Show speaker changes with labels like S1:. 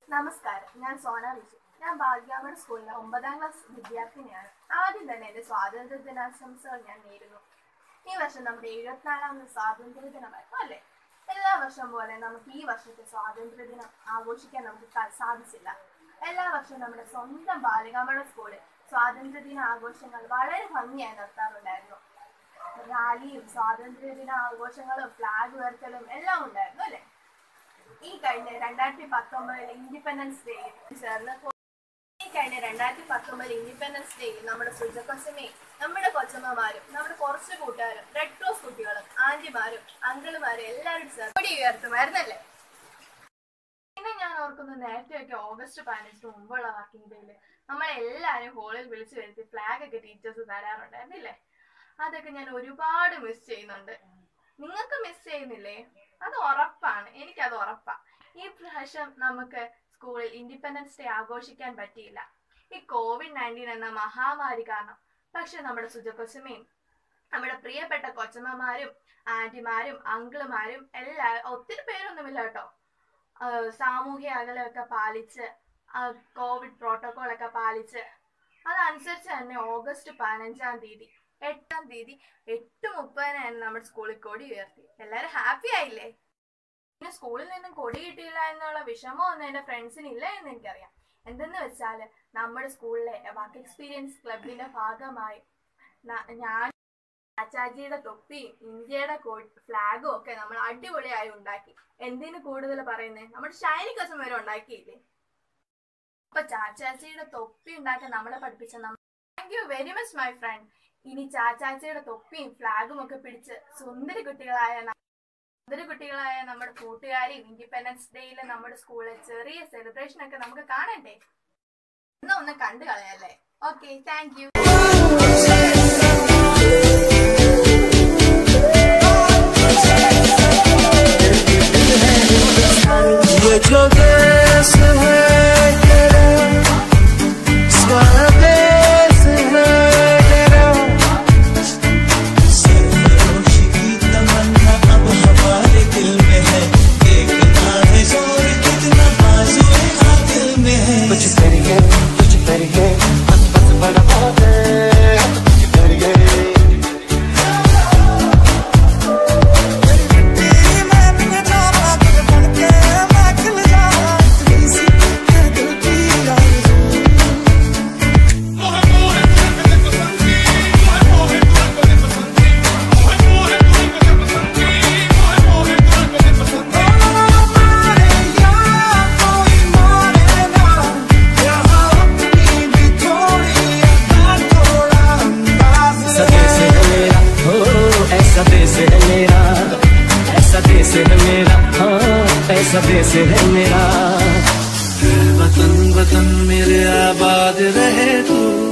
S1: നമസ്കാരം ഞാൻ സോന വിജു ഞാൻ ഭാഗ്യാമണ സ്കൂളിലെ ഒമ്പതാം ക്ലാസ് വിദ്യാർത്ഥിനിയാണ് ആദ്യം തന്നെ എന്റെ സ്വാതന്ത്ര്യ ദിനാശംസകൾ ഞാൻ നേരുന്നു ഈ വർഷം നമ്മുടെ എഴുപത്തിനാലാമത് സ്വാതന്ത്ര്യ ദിനമായിരുന്നു അല്ലേ എല്ലാ വർഷം പോലെ നമുക്ക് ഈ വർഷത്തെ സ്വാതന്ത്ര്യ ദിനം ആഘോഷിക്കാൻ നമുക്ക് ക- സാധിച്ചില്ല എല്ലാ വർഷവും നമ്മുടെ സ്വന്തം ബാലികാമണ സ്കൂളിൽ സ്വാതന്ത്ര്യ ദിന ആഘോഷങ്ങൾ വളരെ ഭംഗിയായി നടത്താറുണ്ടായിരുന്നു റാലിയും സ്വാതന്ത്ര്യ ദിന ആഘോഷങ്ങളും ഫ്ലാഗ് ഉയർത്തലും എല്ലാം ഉണ്ടായിരുന്നു അല്ലേ ഈ കഴിഞ്ഞ രണ്ടായിരത്തി പത്തൊമ്പതിൽ ഇൻഡിപെൻഡൻസ് ഡേയിൽ ചേർന്ന് കൊ- ഈ കഴിഞ്ഞ രണ്ടായിരത്തി പത്തൊമ്പതിൽ ഇൻഡിപെൻഡൻസ് ഡേയിൽ നമ്മുടെ സുജക്കൊച്ചമ്മയും നമ്മുടെ കൊച്ചമ്മമാരും നമ്മുടെ കുറച്ച് കൂട്ടുകാരും റെഡ് ക്രോസ് കുട്ടികളും ആന്റിമാരും അങ്കിളുമാരും എല്ലാവരും ചേർന്ന് കൊടി ഉയർത്തുമായിരുന്നല്ലേ പിന്നെ ഞാൻ ഓർക്കുന്നത് നേരത്തെയൊക്കെ ഓഗസ്റ്റ് പതിനഞ്ചിന് മുമ്പുള്ള വർക്കിംഗ് ഡേയിൽ നമ്മളെല്ലാവരും ഹോളിൽ വിളിച്ചു വരുത്തി ഫ്ലാഗ് ഒക്കെ ടീച്ചേഴ്സ് തരാറുണ്ടായിരുന്നില്ലേ അതൊക്കെ ഞാൻ ഒരുപാട് മിസ് ചെയ്യുന്നുണ്ട് നിങ്ങൾക്ക് മിസ് ചെയ്യുന്നില്ലേ അത് ഉറപ്പാണ് എനിക്കത് ഉറപ്പാ ഈ പ്രാവശ്യം നമുക്ക് സ്കൂളിൽ ഇൻഡിപെൻഡൻസ് ഡേ ആഘോഷിക്കാൻ പറ്റിയില്ല ഈ കോവിഡ് നയൻറ്റീൻ എന്ന മഹാമാരി കാരണം പക്ഷെ നമ്മുടെ സുജകൊച്ചമ്മയും നമ്മുടെ പ്രിയപ്പെട്ട കൊച്ചമ്മമാരും ആന്റിമാരും അങ്കിളുമാരും എല്ലാ ഒത്തിരി പേരൊന്നുമില്ല കേട്ടോ ആ, സാമൂഹ്യ അകലമൊക്കെ പാലിച്ച് ആ, കോവിഡ് പ്രോട്ടോകോൾ ഒക്കെ പാലിച്ച് അതനുസരിച്ച് തന്നെ ഓഗസ്റ്റ് പതിനഞ്ചാം തീയതി എട്ടാം തീയതി എട്ട് മുപ്പതിന് തന്നെ നമ്മുടെ സ്കൂളിൽ കൊടി ഉയർത്തി എല്ലാരും ഹാപ്പി ആയില്ലേ പിന്നെ സ്കൂളിൽ നിന്നും കൊടി കിട്ടിയില്ല എന്നുള്ള വിഷമം ഒന്നും എന്റെ ഫ്രണ്ട്സിന് ഇല്ല എന്ന് എനിക്കറിയാം എന്തെന്ന് വെച്ചാല് നമ്മുടെ സ്കൂളിലെ വർക്ക് എക്സ്പീരിയൻസ് ക്ലബിന്റെ ഭാഗമായി ന- ഞാൻ ആചാജിയുടെ തൊപ്പിയും ഇന്ത്യയുടെ ഫ്ലാഗും ഒക്കെ നമ്മൾ അടിപൊളിയായി ഉണ്ടാക്കി എന്തിനു കൂടുതൽ പറയുന്നേ നമ്മുടെ ഷൈനി കസം വരെ ഉണ്ടാക്കിയില്ലേ അപ്പൊ ചാച്ചാച്ചിയുടെ തൊപ്പി ഉണ്ടാക്കാൻ നമ്മളെ പഠിപ്പിച്ച നമ്മ thank you very much my friend ഇനി ചാച്ചാച്ചിയുടെ തൊപ്പിയും ഫ്ലാഗും ഒക്കെ പിടിച്ച് സുന്ദരി കുട്ടികളായ ന- സുന്ദരി കുട്ടികളായ നമ്മുടെ കൂട്ടുകാരെയും ഇൻഡിപെൻഡൻസ് ഡേയിൽ നമ്മുടെ സ്കൂളിലെ ചെറിയ സെലിബ്രേഷൻ ഒക്കെ നമുക്ക് കാണണ്ടേ എന്നാ ഒന്ന് കണ്ടു കളയല്ലേ ഓക്കെ താങ്ക് യു
S2: ये जो देश है तेरा स्वदेश है तेरा सरफरोश की तमन्ना अब हमारे दिल में है देखना है जोर कितना बाजू है दिल में है कुछ करिए कुछ करिए बस बस बड़ा बात है कुछ करिए ऐसा देश है मेरा हो ऐसा देश है मेरा ऐसा देश है मेरा हाँ ऐसा देश है मेरा वतन वतन मेरे आबाद रहे तू